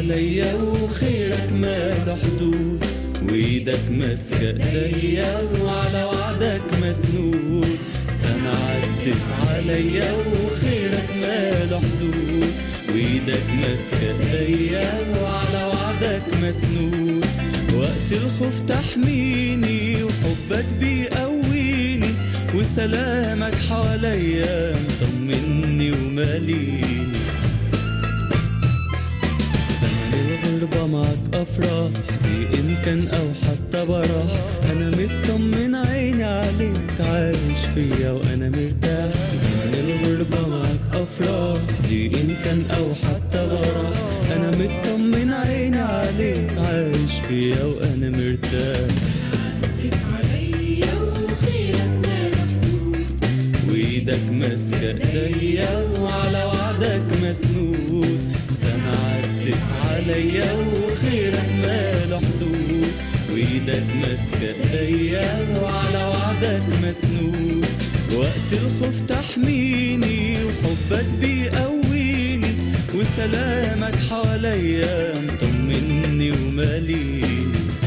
عليا وخيرك ما له حدود وايدك ماسكة ايديا وعلى وعدك مسنود سنة عدت عليا وخيرك ما له حدود وايدك ماسكة ايديا وعلى وعدك مسنود وقت الخوف تحميني وحبك بيقويني وسلامك حواليا مطمني وماليني زمن الغربة معك أفراح إن كان أو حتى براح أنا مطمن عيني عليك عايش فيا وأنا مرتاح زمن الغربة معك أفراح دي إن كان أو حتى براح أنا مطمن عيني عليك عايش فيا وأنا مرتاح عليا وخيرك ما له حدود وايدك ماسكة ايديا وعلى وعدك مسنود سنة عدت عليا وخيرك ما له حدود وايدك ماسكة ايديا وعلى وعدك مسنود وقت الخوف تحميني وحبك بيقويني وسلامك حواليا مطمني وماليني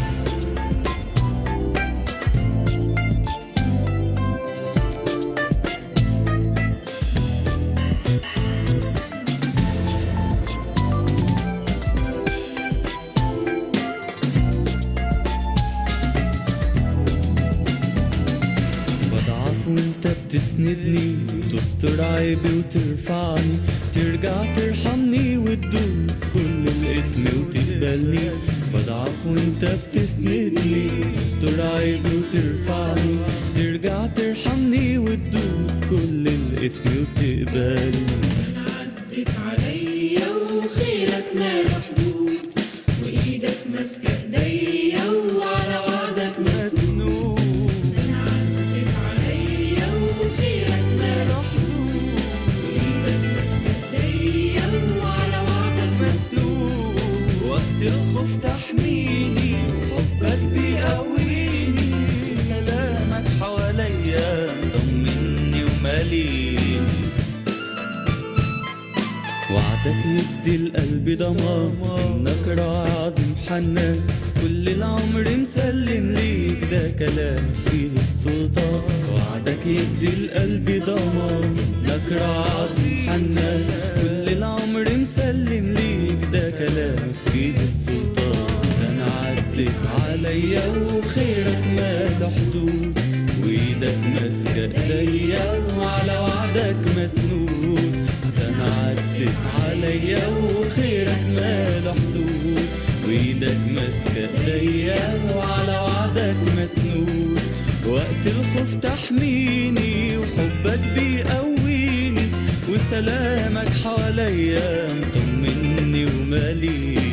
بضعف وانت بتسندني وتستر عيبي وترفعني ترجع ترحمني وتدوس كل الاثم وتقبلني بضعف وانت بتسندني وتستر عيبي وترفعني ترجع ترحمني وتدوس كل الاثم وتقبلني عدت عليا وخيرك ما له حدود وايدك ماسكه ايديا وعلى وعدك مسنود مسنود سنة عدت عليا وخيرك ما له حدود وايدك ماسكه ايديا وعلى وعدك مسنود وقت الخوف تحميني حبك بيقويني سلامك حواليا طمني وماليني وعدك يدي القلب ضمان انك راعي عظيم حنان كل العمر مسلم ليك ده كلام فيه السلطان وعدك يدي القلب ضمان انك راعي عظيم حنان كل العمر مسلم ليك ده كلام فيه السلطان سنة عدت عليا وخيرك ما له حدود وايدك ماسكة ايديا وعلى وعدك مسنود سنة عدت عليا وخيرك ما له حدود وايدك ماسكة ايديا وعلى وعدك مسنود وقت الخوف تحميني وحبك بيقويني وسلامك حواليا مطمني وماليني